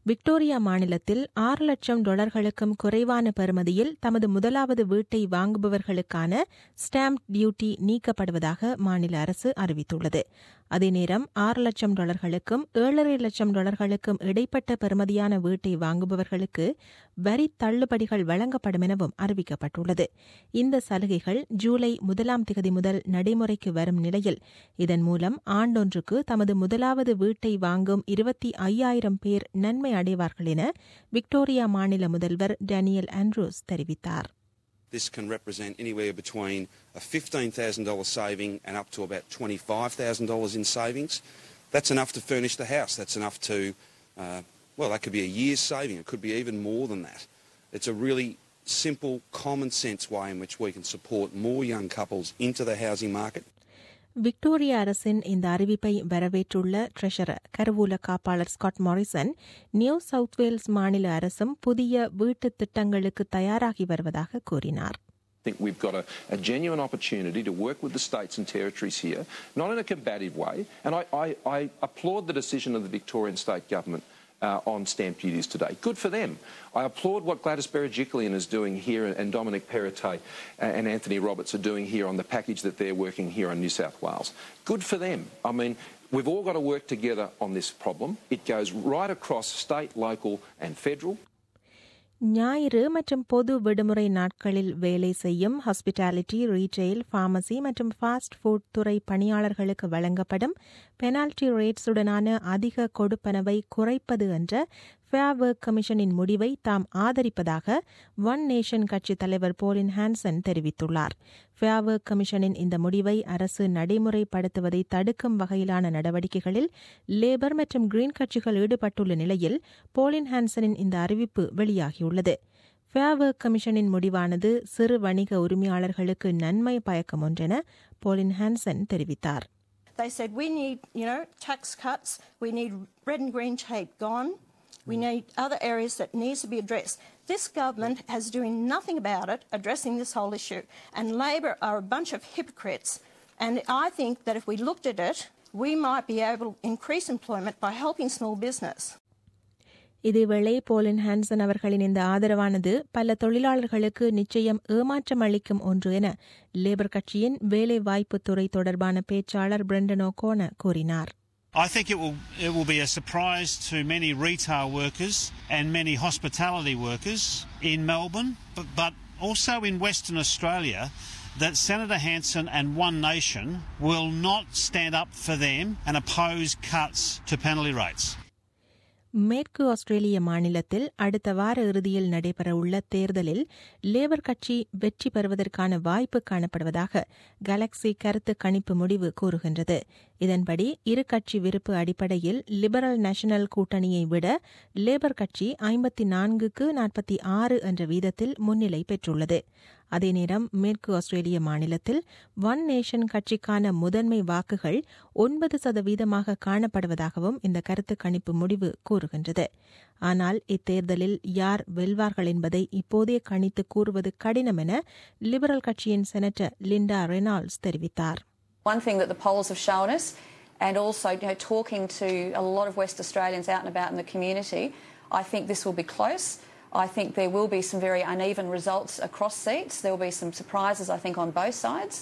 Victoria மாநிலத்தில் ஆறு லட்சம் டாலர்களுக்கும் குறைவான பெறுமதியில் தமது முதலாவது வீட்டை வாங்குபவர்களுக்கான ஸ்டாம்ப் டியூட்டி நீக்கப்படுவதாக மாநில அரசு அறிவித்துள்ளது அதே நேரம் ஆறு லட்சம் டாலர்களுக்கும் ஏழரை லட்சம் டாலர்களுக்கும் இடைப்பட்ட பெறுமதியான வீட்டை வாங்குபவர்களுக்கு வரி தள்ளுபடிகள் வழங்கப்படும் எனவும் அறிவிக்கப்பட்டுள்ளது இந்த சலுகைகள் ஜூலை முதலாம் திகதி முதல் நடைமுறைக்கு வரும் நிலையில் இதன் மூலம் ஆண்டொன்றுக்கு தமது முதலாவது வீட்டை வாங்கும் இருபத்தி ஐயாயிரம் பேர் நன்மை அடைவார்கள் என விக்டோரியா மாநில முதல்வர் டேனியல் ஆண்ட்ரூஸ் தெரிவித்தார் This can represent anywhere between a $15,000 saving and up to about $25,000 in savings. That's enough to furnish the house. That's enough to, uh, well, that could be a year's saving. It could be even more than that. It's a really simple, common sense way in which we can support more young couples into the housing market. Victoria அரசின் இந்த அறிவிப்பை வரவேற்றுள்ள treasurer கருவூல காப்பாளர் Scott Morrison New South Wales மாநில அரசும் புதிய வீட்டு திட்டங்களுக்கு தயாராகி வருவதாக கூறினார் I think we've got a, a genuine opportunity to work with the states and territories here, not in a combative way. And I, I, I applaud the decision of the Victorian state government uh, on stamp duties today. Good for them. I applaud what Gladys Berejiklian is doing here and Dominic Perrottet and Anthony Roberts are doing here on the package that they're working here on New South Wales. Good for them. I mean, we've all got to work together on this problem. It goes right across state, local and federal. ஞாயிறு மற்றும் பொது விடுமுறை நாட்களில் வேலை செய்யும் hospitality retail pharmacy மற்றும் fast food துறை பணியாளர்களுக்கு வழங்கப்படும் பெனால்டி ரேட்ஸுடனான அதிக கொடுப்பனவை குறைப்பது என்ற ஃபேர் ஒர்க் கமிஷனின் முடிவை தாம் ஆதரிப்பதாக ஒன் நேஷன் கட்சித் தலைவர் போலின் ஹான்சன் தெரிவித்துள்ளார் ஃபேர் ஒர்க் கமிஷனின் இந்த முடிவை அரசு நடைமுறைப்படுத்துவதை தடுக்கும் வகையிலான நடவடிக்கைகளில் லேபர் மற்றும் கிரீன் கட்சிகள் ஈடுபட்டுள்ள நிலையில் போலின் ஹான்சனின் இந்த அறிவிப்பு வெளியாகியுள்ளது ஃபேர் ஒர்க் கமிஷனின் முடிவானது சிறு வணிக உரிமையாளர்களுக்கு நன்மை பயக்கும் ஒன்றென போலின் ஹான்சன் தெரிவித்தார் They said we need, you know, tax cuts. We need red and green tape gone. We need other areas that needs to be addressed. This government has doing nothing about it, addressing this whole issue. And Labor are a bunch of hypocrites. And I think that if we looked at it, we might be able to increase employment by helping small business. இதேவேளை போலின் Hanson அவர்களின் இந்த ஆதரவானது பல தொழிலாளர்களுக்கு நிச்சயம் ஏமாற்றம் அளிக்கும் ஒன்று என லேபர் கட்சியின் வேலை துறை தொடர்பான பேச்சாளர் பிரெண்டன் ஓகோன கூறினார் I think it will, it will be a surprise to many retail workers and many hospitality workers in Melbourne, but, but also in Western Australia, that Senator Hanson and One Nation will not stand up for them and oppose cuts to penalty rates. மேற்கு ஆஸ்திரேலிய மாநிலத்தில் அடுத்த வார இறுதியில் நடைபெறவுள்ள தேர்தலில் labour கட்சி வெற்றி பெறுவதற்கான வாய்ப்பு காணப்படுவதாக கேலக்ஸி கருத்து கணிப்பு முடிவு கூறுகின்றது இதன்படி இரு கட்சி விருப்பு அடிப்படையில் லிபரல் நேஷனல் கூட்டணியை விட லேபர் கட்சி ஐம்பத்தி நான்குக்கு நாற்பத்தி ஆறு என்ற வீதத்தில் முன்னிலை பெற்றுள்ளது அதே நேரம் மேற்கு ஆஸ்திரேலிய மாநிலத்தில் ஒன் நேஷன் கட்சிக்கான முதன்மை வாக்குகள் ஒன்பது சதவீதமாக காணப்படுவதாகவும் இந்த கருத்து கணிப்பு முடிவு கூறுகின்றது ஆனால் இத்தேர்தலில் யார் வெல்வார்கள் என்பதை இப்போதே கணித்து கூறுவது கடினம் என லிபரல் கட்சியின் செனட்டர் லிண்டா ரெனால்ட்ஸ் தெரிவித்தார் One thing that the polls have shown us, and also you know, talking to a lot of West Australians out and about in the community, I think this will be close. I think there will be some very uneven results across seats. There will be some surprises, I think, on both sides.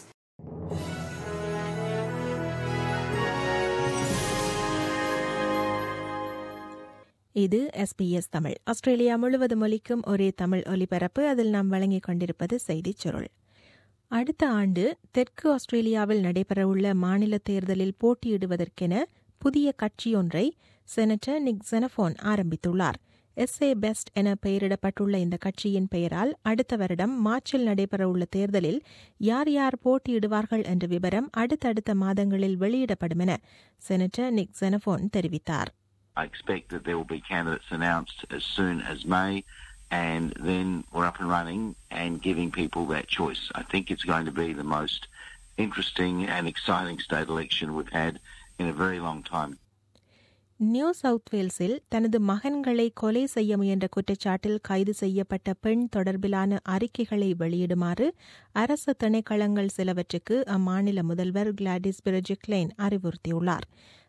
இது SBS Tamil Australia முழுவதும் ஒலிக்கும் ஒரே தமிழ் ஒலிபரப்பு அதில் நாம் வழங்கிக் கொண்டிருப்பது செய்திச் சுருள் அடுத்த ஆண்டு தெற்கு ஆஸ்திரேலியாவில் நடைபெறவுள்ள மாநில தேர்தலில் போட்டியிடுவதற்கென புதிய கட்சியொன்றை செனட்டர் நிக் ஜெனபோன் ஆரம்பித்துள்ளார் எஸ்ஏ பெஸ்ட் என பெயரிடப்பட்டுள்ள இந்த கட்சியின் பெயரால் அடுத்த வருடம் மார்ச்சில் நடைபெறவுள்ள தேர்தலில் யார் யார் போட்டியிடுவார்கள் என்ற விவரம் அடுத்தடுத்த மாதங்களில் வெளியிடப்படும் என செனட்டர் நிக் ஜெனபோன் தெரிவித்தார் I expect that there will be candidates announced as soon as May, and then we're up and running and giving people that choice. I think it's going to be the most interesting and exciting state election we've had in a very long time. New South வேல்ஸில் தனது மகன்களை கொலை செய்ய முயன்ற குற்றச்சாட்டில் கைது செய்யப்பட்ட பெண் தொடர்பிலான அறிக்கைகளை வெளியிடுமாறு அரசு திணைக்களங்கள் சிலவற்றுக்கு அம்மாநில முதல்வர் கிளாடிஸ் பிரஜிக்லைன் அறிவுறுத்தியுள்ளார்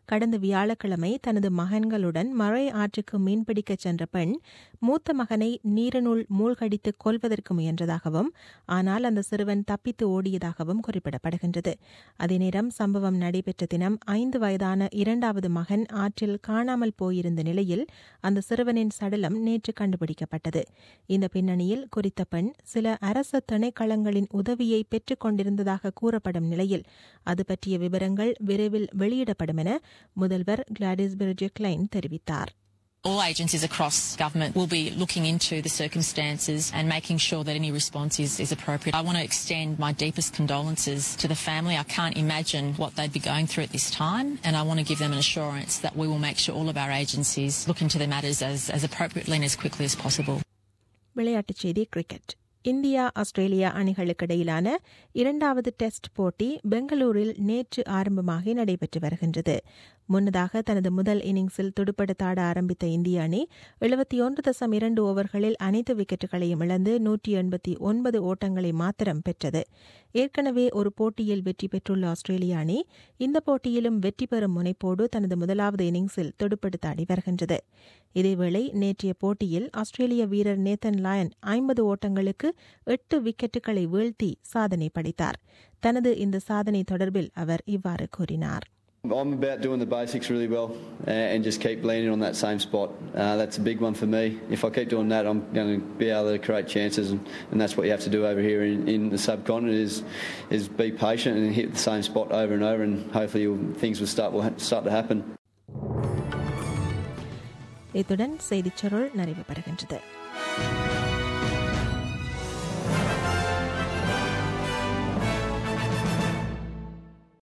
கடந்த வியாழக்கிழமை தனது மகன்களுடன் மழை ஆற்றுக்கு மீன்பிடிக்க சென்ற பெண் மூத்த மகனை நீரினுள் மூழ்கடித்து கொல்வதற்கு முயன்றதாகவும் ஆனால் அந்த சிறுவன் தப்பித்து ஓடியதாகவும் குறிப்பிடப்படுகின்றது அதே நேரம் சம்பவம் நடைபெற்ற தினம் ஐந்து வயதான இரண்டாவது மகன் ஆற்றில் காணாமல் போயிருந்த நிலையில் அந்த சிறுவனின் சடலம் நேற்று கண்டுபிடிக்கப்பட்டது இந்த பின்னணியில் குறித்த பெண் சில அரச திணைக்களங்களின் உதவியை பெற்றுக் கொண்டிருந்ததாக கூறப்படும் நிலையில் அது பற்றிய விவரங்கள் விரைவில் வெளியிடப்படும் என முதல்வர் கிளாடிஸ் பிரிஜெக்லைன் தெரிவித்தார் All agencies across government will be looking into the circumstances and making sure that any response is, is appropriate. I want to extend my deepest condolences to the family. I can't imagine what they'd be going through at this time, and I want to give them an assurance that we will make sure all of our agencies look into the matters as, as appropriately and as quickly as possible. விளையாட்டுச் செய்தி cricket India Australia அணிகளுக்கு இடையிலான இரண்டாவது test போட்டி பெங்களூரில் நேற்று ஆரம்பமாகி நடைபெற்று வருகின்றது முன்னதாக தனது முதல் இன்னிங்ஸில் துடுப்படுத்தாட ஆரம்பித்த இந்திய அணி எழுபத்தி ஒன்று தசம் இரண்டு ஓவர்களில் அனைத்து விக்கெட்டுகளையும் இழந்து நூற்றி எண்பத்தி ஒன்பது ஓட்டங்களை மாத்திரம் பெற்றது ஏற்கனவே ஒரு போட்டியில் வெற்றி பெற்றுள்ள ஆஸ்திரேலிய அணி இந்த போட்டியிலும் வெற்றி பெறும் முனைப்போடு தனது முதலாவது இன்னிங்ஸில் துடுப்படுத்தாடி வருகின்றது இதேவேளை நேற்றைய போட்டியில் ஆஸ்திரேலிய வீரர் நேத்தன் லயன் ஐம்பது ஓட்டங்களுக்கு எட்டு விக்கெட்டுகளை வீழ்த்தி சாதனை படைத்தார் தனது இந்த சாதனை தொடர்பில் அவர் இவ்வாறு கூறினார் I'm about doing the basics really well uh, and just keep leaning on that same spot. Uh, that's a big one for me. If I keep doing that, I'm going to be able to create chances, and, and that's what you have to do over here in, in the subcontinent is is be patient and hit the same spot over and over, and hopefully you'll, things will start will start to happen. இத்துடன் செய்திச் சுருள் நிறைவு பெறுகின்றது